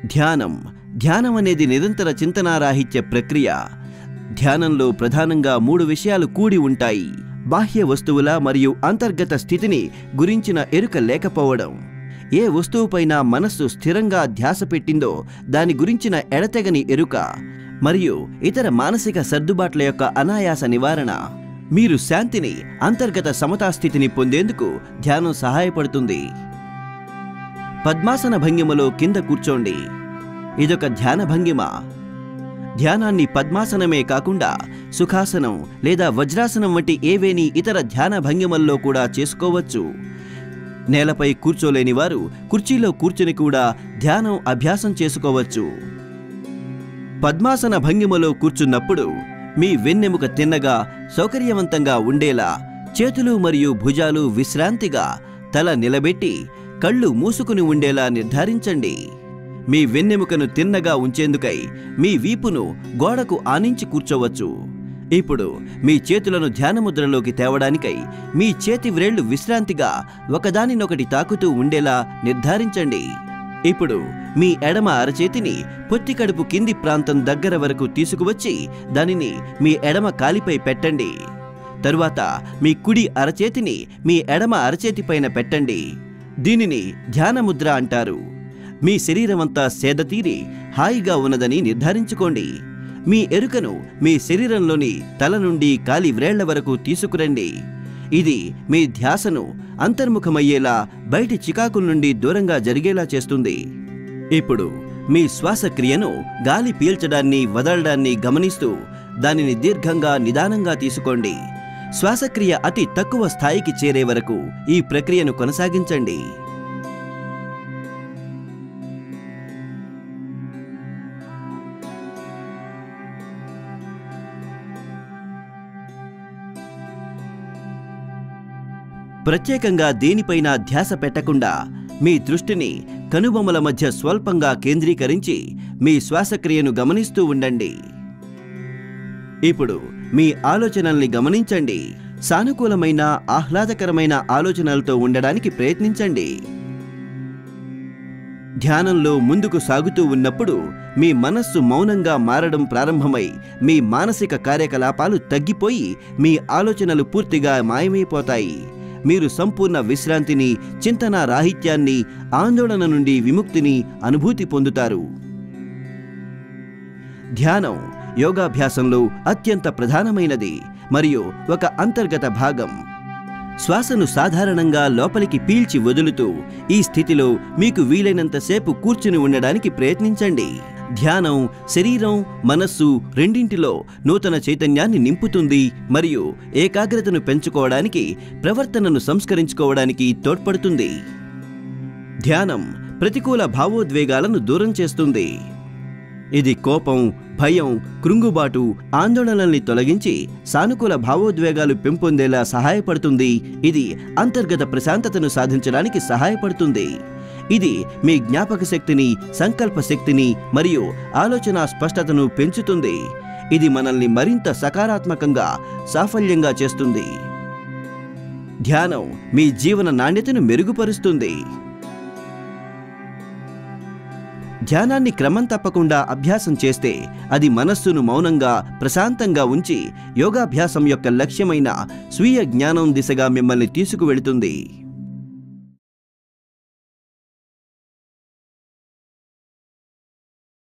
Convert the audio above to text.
ధ్యానం ధ్యానం అనేది నిరంతర చింతనారాహిత్య ప్రక్రియ ధ్యానంలో ప్రధానంగా మూడు విషయాలు కూడి ఉంటాయి బాహ్య వస్తువుల మరియు అంతర్గత స్థితిని గురించిన ఎరుక లేకపోవడం ఏ వస్తువుపైన మనస్సు స్థిరంగా ధ్యాస పెట్టిందో దాని గురించిన ఎడతెగని ఎరుక మరియు ఇతర మానసిక సర్దుబాట్ల యొక్క అనాయాస నివారణ మీరు శాంతిని అంతర్గత సమతా స్థితిని పొందేందుకు ధ్యానం సహాయపడుతుంది పద్మాసన భంగిమలో కింద కూర్చోండి ఇదొక ధ్యాన భంగిమ ధ్యానాన్ని పద్మాసనమే కాకుండా సుఖాసనం లేదా వజ్రాసనం వంటి ఏవేని ఇతర ధ్యాన భంగిమల్లో కూడా చేసుకోవచ్చు నేలపై కూర్చోలేని వారు కుర్చీలో కూర్చుని కూడా ధ్యానం అభ్యాసం చేసుకోవచ్చు పద్మాసన భంగిమలో కూర్చున్నప్పుడు మీ వెన్నెముక తిన్నగా సౌకర్యవంతంగా ఉండేలా చేతులు మరియు భుజాలు విశ్రాంతిగా తల నిలబెట్టి కళ్ళు మూసుకుని ఉండేలా నిర్ధారించండి మీ వెన్నెముకను తిన్నగా ఉంచేందుకై మీ వీపును గోడకు ఆనించి కూర్చోవచ్చు ఇప్పుడు మీ చేతులను ధ్యానముద్రలోకి తేవడానికై మీ చేతి వ్రేళ్లు విశ్రాంతిగా ఒకదానినొకటి తాకుతూ ఉండేలా నిర్ధారించండి ఇప్పుడు మీ ఎడమ అరచేతిని పొత్తి కడుపు కింది ప్రాంతం దగ్గర వరకు తీసుకువచ్చి దానిని మీ ఎడమ కాలిపై పెట్టండి తరువాత మీ కుడి అరచేతిని మీ ఎడమ అరచేతిపైన పెట్టండి దీనిని ధ్యానముద్ర అంటారు మీ శరీరమంతా సేదతీరి హాయిగా ఉన్నదని నిర్ధారించుకోండి మీ ఎరుకను మీ శరీరంలోని తల నుండి కాలి వ్రేళ్ల వరకు తీసుకురండి ఇది మీ ధ్యాసను అంతర్ముఖమయ్యేలా బయటి చికాకుల నుండి దూరంగా జరిగేలా చేస్తుంది ఇప్పుడు మీ శ్వాసక్రియను గాలి పీల్చడాన్ని వదలడాన్ని గమనిస్తూ దానిని దీర్ఘంగా నిదానంగా తీసుకోండి శ్వాసక్రియ అతి తక్కువ స్థాయికి చేరే వరకు ఈ ప్రక్రియను కొనసాగించండి ప్రత్యేకంగా దేనిపైన ధ్యాస పెట్టకుండా మీ దృష్టిని కనుబొమ్మల మధ్య స్వల్పంగా కేంద్రీకరించి మీ శ్వాసక్రియను గమనిస్తూ ఉండండి ఇప్పుడు మీ ఆలోచనల్ని గమనించండి సానుకూలమైన ఆహ్లాదకరమైన ఆలోచనలతో ఉండడానికి ప్రయత్నించండి ధ్యానంలో ముందుకు సాగుతూ ఉన్నప్పుడు మీ మనస్సు మౌనంగా మారడం ప్రారంభమై మీ మానసిక కార్యకలాపాలు తగ్గిపోయి మీ ఆలోచనలు పూర్తిగా మాయమైపోతాయి మీరు సంపూర్ణ విశ్రాంతిని చింతన రాహిత్యాన్ని ఆందోళన నుండి విముక్తిని అనుభూతి పొందుతారు ధ్యానం యోగాభ్యాసంలో అత్యంత ప్రధానమైనది మరియు ఒక అంతర్గత భాగం శ్వాసను సాధారణంగా లోపలికి పీల్చి వదులుతూ ఈ స్థితిలో మీకు వీలైనంతసేపు కూర్చుని ఉండడానికి ప్రయత్నించండి ధ్యానం శరీరం మనస్సు రెండింటిలో నూతన చైతన్యాన్ని నింపుతుంది మరియు ఏకాగ్రతను పెంచుకోవడానికి ప్రవర్తనను సంస్కరించుకోవడానికి తోడ్పడుతుంది ధ్యానం ప్రతికూల భావోద్వేగాలను దూరం చేస్తుంది ఇది కోపం భయం కృంగుబాటు ఆందోళనల్ని తొలగించి సానుకూల భావోద్వేగాలు పెంపొందేలా సహాయపడుతుంది ఇది అంతర్గత ప్రశాంతతను సాధించడానికి సహాయపడుతుంది ఇది మీ జ్ఞాపక శక్తిని సంకల్ప శక్తిని మరియు ఆలోచన స్పష్టతను పెంచుతుంది ఇది మనల్ని మరింత సకారాత్మకంగా సాఫల్యంగా చేస్తుంది ధ్యానం మీ జీవన నాణ్యతను మెరుగుపరుస్తుంది ధ్యానాన్ని క్రమం తప్పకుండా అభ్యాసం చేస్తే అది మనస్సును మౌనంగా ప్రశాంతంగా ఉంచి యోగాభ్యాసం యొక్క లక్ష్యమైన స్వీయ జ్ఞానం దిశగా మిమ్మల్ని తీసుకువెళుతుంది